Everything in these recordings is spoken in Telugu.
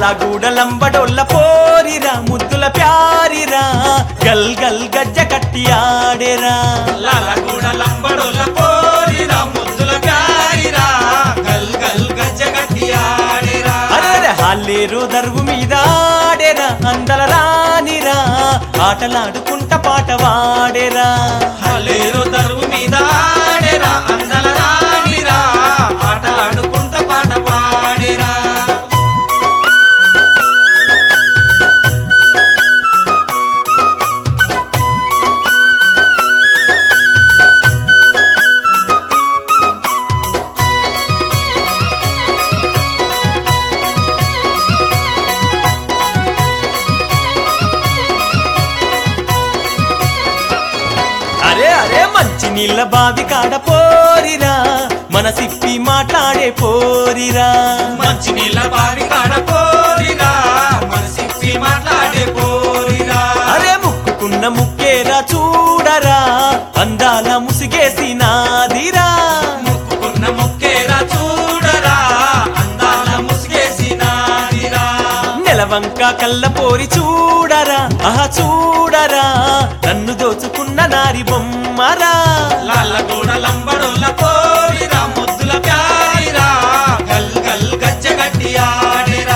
లాలాగూడలంబడొల్ల పోరిరా ముద్దుల ప్యారిరా గల్ గల్ గజ్జ కట్టి ఆడేరా లాలగూడ లంబడోల పోరిరా ముద్దుల ప్యారిరా గల్ గల్ గజ్జ గట్టి ఆడిరా అరే హాలేరు దరువు మీద ఆడేరా అందల రానిరా ఆటలాడుకుంట పాట వాడేరా హలేరు తరువు మీద ఆడేరా అందల రానిరా ఆటలాడుకుంట పాట పాడిరా అరే అరే మంచి నీళ్ళ బావి కాడ పోరిరా మనసిప్పి మాట్లాడే పోరిరా మంచి నీళ్ళ బావి కాడ పోరిరా మనసిప్పి మాట్లాడే పోరిరా అరే ముక్కుకున్న ముక్కేరా చూడరా అందాల ముసిగేసి నాదిరా ముక్కుకున్న ముక్కేరా చూడరా అందాల ముసిగేసి నాదిరా నెలవంక కళ్ళ పోరి చూడరా ఆహా చూడరా నన్ను దోచుకున్న నారి బొమ్మరా లాలగూడ లంబడోల పోరిరా ముద్దుల ప్యారిరా గల్ గల్ గజ్జ గట్టి ఆడిరా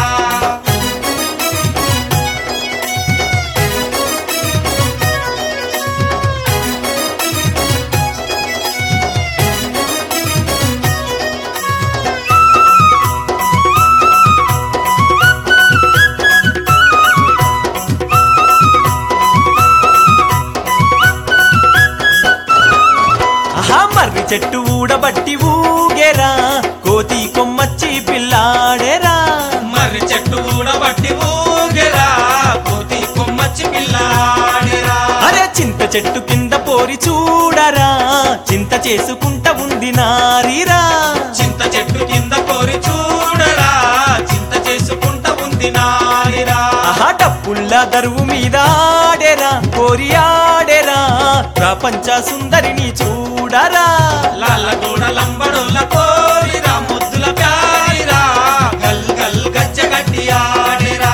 ఆహా మర్రి చెట్టు ఊడబట్టి ఊగేరా కోతి కొమ్మచ్చి పిల్లాడేరా మర్రి చెట్టు ఊడబట్టి ఊగెరా కోతి కొమ్మచ్చి పిల్లాడిరా అరే చింత చెట్టు కింద పోరి చూడరా చింత చేసుకుంట ఉంది నారిరా చింత చెట్టు కింద కోరి చూడరా చింత చేసుకుంటా ఉంది నారిరా ఆహా డప్పుల్ల దరువు మీద ఆడేరా కోరి ఆడేరా ప్రపంచ సుందరిని చూడరా లాలగూడ లంబడోల కోరిరా ముద్దుల ప్యారిరా గల్ గల్ గజ్జ గట్టి ఆడిరా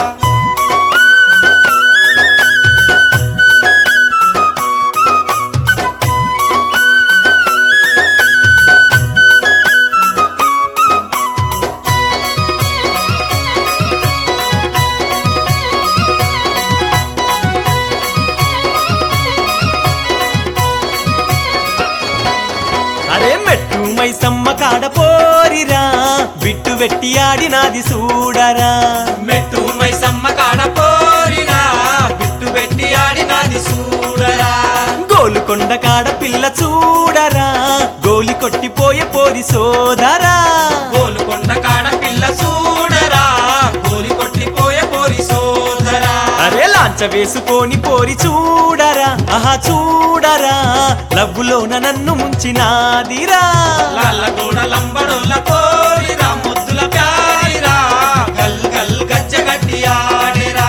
అరే మెట్టు మైసమ్మ కాడ పోరిరా బిట్టు వెట్టి ఆడినాది చూడరా మెట్టు మైసమ్మ కాడ పోరిరా బిట్టు పెట్టి ఆడినాది చూడరా గోలుకొండ కాడ పిల్ల చూడరా గోలి కొట్టిపోయే పోరి సోదరా గోలుకొండ కాడ పిల్ల చూడరా గోలి కొట్టిపోయే పోరి సోదరా అరే లాంచ వేసుకొని పోరి చూడరా ఆహా చూడరా లవ్వులోన నన్ను ముంచినాదిరా లాలగూడ లంబడోల కోరిరా ముద్దుల ప్యారిరా గల్ గల్ గజ్జ గట్టి ఆడిరా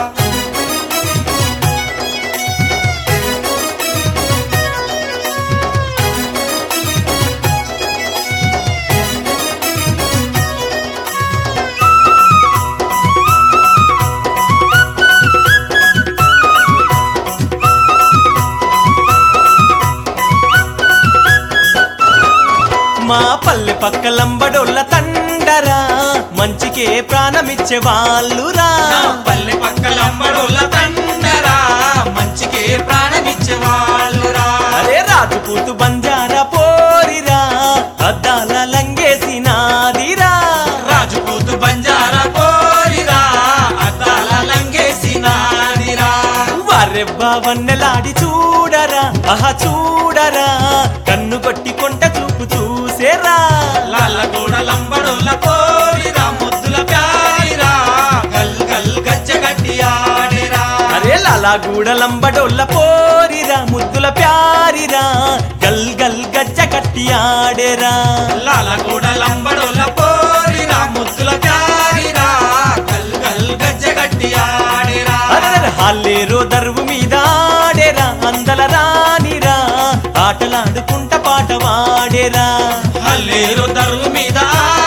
మా పల్లె పక్క లంబడోళ్ళ తండరా మంచికే ప్రాణమిచ్చే వాళ్ళురా నా పల్లె పక్క లంబడోల తండరా మంచికే ప్రాణమిచ్చే వాళ్ళురా అరే రాజుపూతు బంజారా పోరిరా అద్దాల లంగేసి నాదిరా రాజుపూతు బంజారా కోరిరా అద్దాల లంగేసి నాదిరా వారెవ్వా వన్నెలాడి చూడరా ఆహా చూడరా కన్ను కొట్టి కొంట చూపు చూసేరా లాలగూడ లంబడోల కోరిరా ముద్దుల ప్యారిరా గల్ గల్ గజ్జ గట్టి ఆడిరా అరే లాలా గూడలంబడొల్ల పోరిరా ముద్దుల ప్యారిరా గల్ గల్ గజ్జ కట్టి ఆడేరా లాలగూడ లంబడోల పోరిరా ముద్దుల ప్యారిరా గల్ గల్ గజ్జ గట్టి ఆడిరా అరే హాలేరో దరువు మీద ఆడేరా అందల రానిరా ఆటలాడుకుంట పాట వాడేరా హల్లేరు దరువు మీద